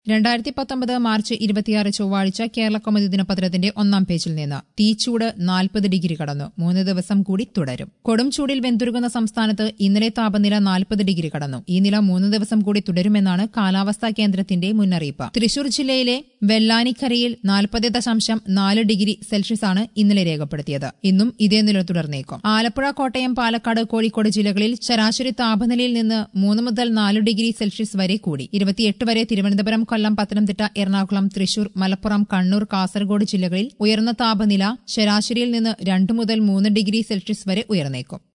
രണ്ടായിരത്തി പത്തൊമ്പത് മാർച്ച് ഇരുപത്തിയാറ് ചൊവ്വാഴ്ച കേരള കൗമുദി ദിനപത്രത്തിന്റെ ഒന്നാം പേജിൽ നിന്ന് തീച്ചൂട് നാൽപ്പത് ഡിഗ്രി കടന്നു മൂന്ന് ദിവസം കൂടി തുടരും കൊടും ചൂടിൽ വെന്തുരുകുന്ന സംസ്ഥാനത്ത് ഇന്നലെ താപനില നാൽപ്പത് ഡിഗ്രി കടന്നു ഈ നില മൂന്ന് ദിവസം കൂടി തുടരുമെന്നാണ് കാലാവസ്ഥാ കേന്ദ്രത്തിന്റെ മുന്നറിയിപ്പ് തൃശൂർ ജില്ലയിലെ വെള്ളാനിക്കരയിൽ നാൽപ്പത് ദശാംശം നാല് ഡിഗ്രി സെൽഷ്യസാണ് ഇന്നലെ രേഖപ്പെടുത്തിയത് ഇന്നും ഇതേ നില തുടർന്നേക്കും ആലപ്പുഴ കോട്ടയം പാലക്കാട് കോഴിക്കോട് ജില്ലകളിൽ ശരാശരി താപനിലയിൽ നിന്ന് മൂന്ന് മുതൽ നാല് ഡിഗ്രി സെൽഷ്യസ് വരെ കൂടി ഇരുപത്തിയെട്ട് വരെ തിരുവനന്തപുരം കൊല്ലം പത്തനംതിട്ട എറണാകുളം തൃശൂർ മലപ്പുറം കണ്ണൂർ കാസർഗോഡ് ജില്ലകളിൽ ഉയർന്ന താപനില ശരാശരിയിൽ നിന്ന് രണ്ട് മുതൽ മൂന്ന് ഡിഗ്രി സെൽഷ്യസ് വരെ ഉയർന്നേക്കും